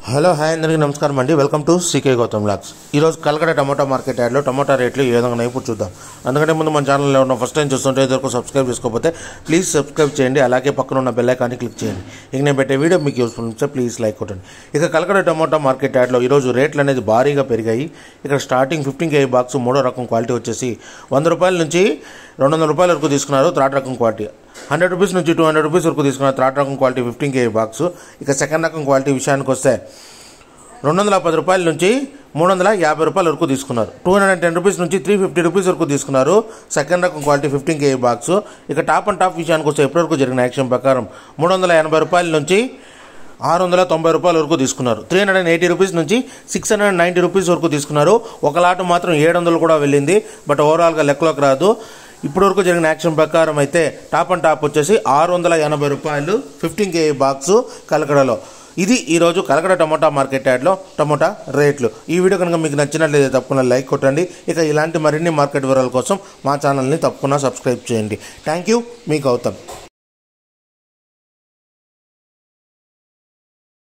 hello hi అందరికీ నమస్కారం అండి వెల్కమ్ టు సీకే గౌతమ్ లాక్స్ ఈరోజు కలకడ టమాటా మార్కెట్ యాడ్లో టమాటా రేట్లు ఏ విధంగా ఇప్పుడు చూద్దాం అందుకంటే ముందు మన ఛానల్లో ఉన్న ఫస్ట్ టైం చూస్తుంటే ఇదివరకు సబ్స్క్రైబ్ చేసుకోకపోతే ప్లీజ్ సబ్స్క్రైబ్ చేయండి అలాగే పక్కన ఉన్న బెల్ ఐకాన్ని క్లిక్ చేయండి ఇక నేను పెట్టే వీడియో మీకు యూస్ఫుల్ ఉంటే ప్లీజ్ లైక్ కొట్టండి ఇక కలకడ టమాటా మార్కెట్ యాడ్లో ఈరోజు రేట్లు అనేది భారీగా పెరిగాయి ఇక్కడ స్టార్టింగ్ ఫిఫ్టీన్ కేజీ బాక్స్ మూడో రకం క్వాలిటీ వచ్చేసి వంద రూపాయల నుంచి రెండు వందల రూపాయల వరకు తీసుకున్నారు థర్డ్ రకం క్వాలిటీ హండ్రెడ్ రూపీస్ నుంచి టూ హండ్రెడ్ రూపీస్ వరకు తీసుకున్న థర్డ్ రకం క్వాలిటీ ఫిఫ్టీన్ కేజీ బాక్స్ ఇక సెకండ్ రకం క్వాలిటీ విషయానికి వస్తే రెండు వందల పది రూపాయల నుంచి మూడు వందల యాభై రూపాయల వరకు తీసుకున్నారు two hundred and ten rupees నుంచి త్రీ ఫిఫ్టీ రూపీస్ వరకు తీసుకున్నారు సెకండ్ రకం క్వాలిటీ ఫిఫ్టీన్ కేజీ బాక్స్ ఇక టాప్ అండ్ టాప్ విషయానికి వస్తే ఇప్పటివరకు జరిగిన యాక్షన్ ప్రకారం మూడు వందల ఎనభై రూపాయల నుంచి ఆరు వందల తొంభై రూపాయల వరకు తీసుకున్నారు three hundred and eighty rupees నుంచి six hundred and ninety rupees వరకు తీసుకున్నారు ఒక లాట్ మాత్రం ఏడు వందలు కూడా వెళ్ళింది బట్ ఓవరాల్గా లెక్కలోకి రాదు ఇప్పటివరకు జరిగిన యాక్షన్ ప్రకారం అయితే టాప్ అండ్ టాప్ వచ్చేసి ఆరు వందల ఎనభై రూపాయలు ఫిఫ్టీన్ కేజీ బాక్స్ కలకడలో ఇది ఈరోజు కలకడ టమోటా మార్కెట్ యాడ్లో టమోటా రేట్లు ఈ వీడియో కనుక మీకు నచ్చినట్లయితే తప్పకుండా లైక్ కొట్టండి ఇక ఇలాంటి మరిన్ని మార్కెట్ వివరాల కోసం మా ఛానల్ని తప్పకుండా సబ్స్క్రైబ్ చేయండి థ్యాంక్ యూ మీ గౌతమ్